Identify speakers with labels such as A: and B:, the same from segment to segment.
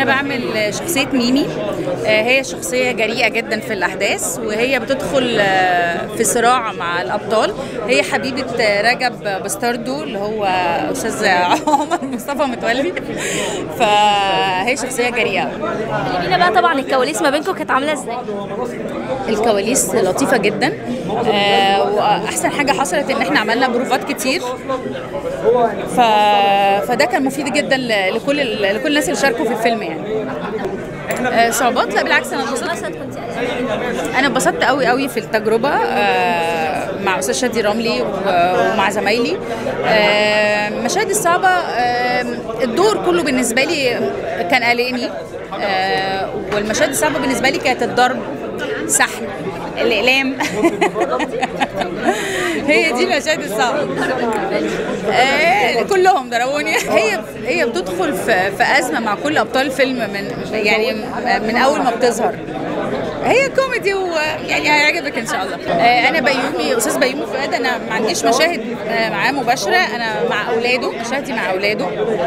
A: انا بعمل شخصيه ميمي آه، هي شخصيه جريئه جدا في الاحداث وهي بتدخل آه، في صراع مع الابطال هي حبيبه آه، رجب بستاردو اللي هو استاذ عمر مصطفى متولي فهي شخصيه جريئه
B: كلمينا بقى طبعا الكواليس ما بينكم كانت عامله ازاي
A: الكواليس لطيفه جدا آه، واحسن حاجه حصلت ان احنا عملنا بروفات كتير ف... فده كان مفيد جدا ل- لكل ال- لكل الناس اللي شاركوا في الفيلم يعني آه، صعوبات لا بالعكس انا اتبسطت
B: اصلا كنت قلقانة.
A: انا اتبسطت قوي قوي في التجربه آه، مع استاذ شادي رملي و- ومع زمايلي آه، المشاهد الصعبه آه، الدور كله بالنسبه لي كان قلقني آه، والمشاهد الصعبه بالنسبه لي كانت الضرب سحل الاقلام هي دي المشاهد الصعبه آه، كلهم ضربوني هي هي بتدخل في في ازمه مع كل ابطال الفيلم من يعني من اول ما بتظهر هي كوميدي ويعني هيعجبك ان شاء الله آه، انا بيومي استاذ بيومي فؤاد انا ما عنديش مشاهد آه، معاه مباشره انا مع اولاده مشاهدي مع اولاده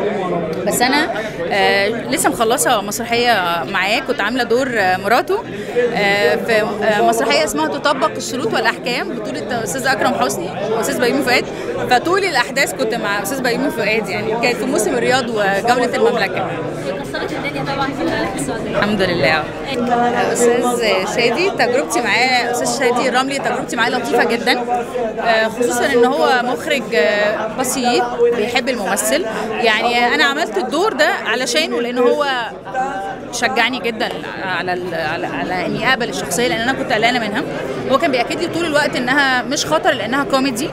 A: بس انا آه، لسه مخلصه مسرحيه معاه كنت عامله دور آه، مراته آه، في آه، مسرحيه اسمها تطبق الشروط والاحكام بطوله استاذ اكرم حسني واستاذ بيومي فؤاد فطول الاحداث كنت مع استاذ بيومي فؤاد يعني كانت في موسم الرياض وجوله المملكه
B: كسرت الدنيا طبعا في السعوديه
A: الحمد لله استاذ شادي تجربتي معاه استاذ شادي الرملي تجربتي معاه لطيفه جدا آه، خصوصا ان هو مخرج آه، بسيط بيحب الممثل يعني انا عملت الدور ده علشانه لان هو شجعني جدا على ال- على, على اني اقبل الشخصيه لان انا كنت قلقانه منها هو كان بياكد لي طول الوقت انها مش خطر لانها كوميدي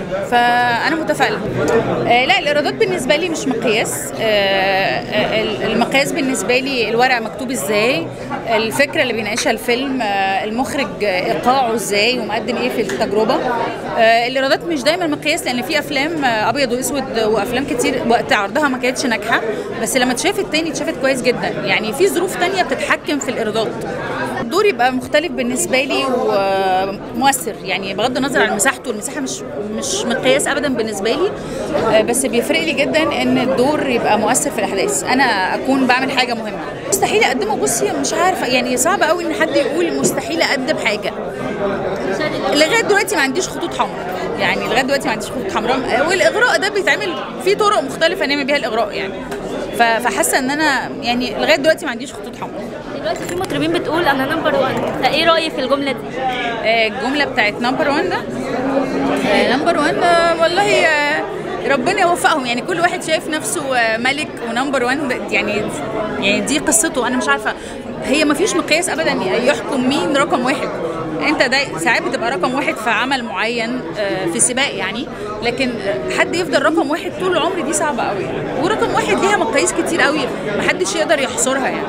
A: فانا متفائله آه لا الايرادات بالنسبه لي مش مقياس آه آه، المقياس بالنسبه لي الورق مكتوب ازاي الفكره اللي بيناقشها الفيلم آه المخرج آه، ايقاعه ازاي ومقدم ايه في التجربه آه الايرادات مش دايما مقياس لان في افلام آه، ابيض واسود وافلام كتير وقت عرضها ما كانتش ناجحه بس لما اتشافت تاني اتشافت كويس جدا يعني في ظروف تانية بتتحكم في الايرادات الدور يبقى مختلف بالنسبه لي ومؤثر يعني بغض النظر عن مساحته المساحه مش مش مقياس ابدا بالنسبه لي آه، بس بيفرق لي جدا ان الدور يبقى مؤثر في الاحداث انا اكون بعمل حاجه مهمه مستحيل اقدمه بصي مش عارفه يعني صعب قوي ان حد يقول مستحيل اقدم حاجه لغايه دلوقتي ما عنديش خطوط حمراء يعني لغايه دلوقتي ما عنديش خطوط حمراء والاغراء ده بيتعمل في طرق مختلفه نعمل بيها الاغراء يعني ف- فحاسه ان انا يعني لغايه دلوقتي ما عنديش خطوط حمراء
B: دلوقتي في مطربين بتقول انا نمبر 1 انت ايه رايك في الجمله دي
A: آه، الجمله بتاعت نمبر 1 ده نمبر 1 والله آه، ربنا يوفقهم يعني كل واحد شايف نفسه آه، ملك ونمبر 1 يعني يعني دي قصته انا مش عارفه هي ما فيش مقياس ابدا يحكم مين رقم واحد انت ده ساعات بتبقى رقم واحد في عمل معين آه، في سباق يعني لكن آه، حد يفضل رقم واحد طول العمر دي صعبه قوي يعني ورقم واحد ليها مقاييس كتير قوي محدش يقدر يحصرها يعني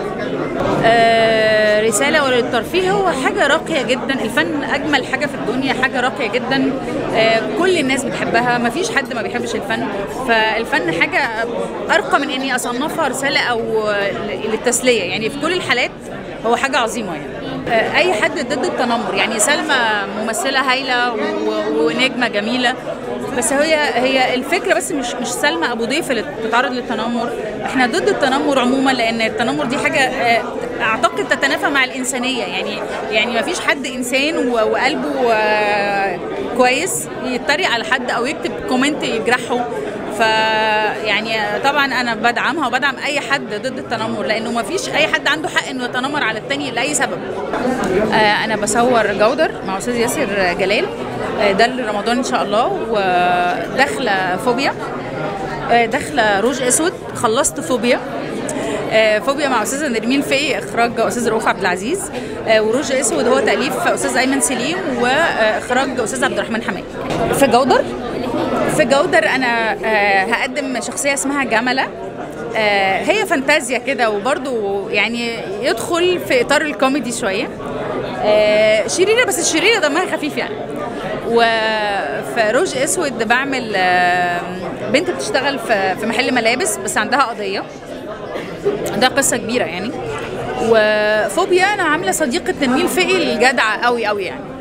A: آه، رسالة وللترفيه هو حاجة راقية جدا الفن أجمل حاجة في الدنيا حاجة راقية جدا آه، كل الناس بتحبها مفيش حد ما بيحبش الفن فالفن حاجة أرقى من إني أصنفها رسالة أو آه، للتسلية يعني في كل الحالات هو حاجة عظيمة يعني آه، أي حد ضد التنمر يعني سلمى ممثلة هايلة و- ونجمة جميلة بس هي هي الفكره بس مش مش سلمى ابو ضيف اللي بتتعرض للتنمر احنا ضد التنمر عموما لان التنمر دي حاجه آه، اعتقد تتنافى مع الانسانيه يعني يعني ما فيش حد انسان و- وقلبه آه، كويس يتريق على حد او يكتب كومنت يجرحه ف يعني طبعا انا بدعمها وبدعم اي حد ضد التنمر لانه ما فيش اي حد عنده حق انه يتنمر على التاني لاي سبب آه، انا بصور جودر مع استاذ ياسر جلال آه، ده لرمضان ان شاء الله وداخله فوبيا آه، داخله روج اسود خلصت فوبيا آه، فوبيا مع استاذه نرمين فقي اخراج استاذ رؤوف عبد العزيز آه، وروج اسود هو تاليف استاذ ايمن سليم واخراج استاذ عبد الرحمن حماد في جودر في جودر انا آه، هقدم شخصيه اسمها جمله آه، هي فانتازيا كده وبرضو يعني يدخل في اطار الكوميدي شويه آه، شريره بس الشريره دمها خفيف يعني وفي روج اسود بعمل آه، بنت بتشتغل في في محل ملابس بس عندها قضيه عندها قصه كبيره يعني وفوبيا انا عامله صديقه نرمين فقي الجدعه قوي قوي يعني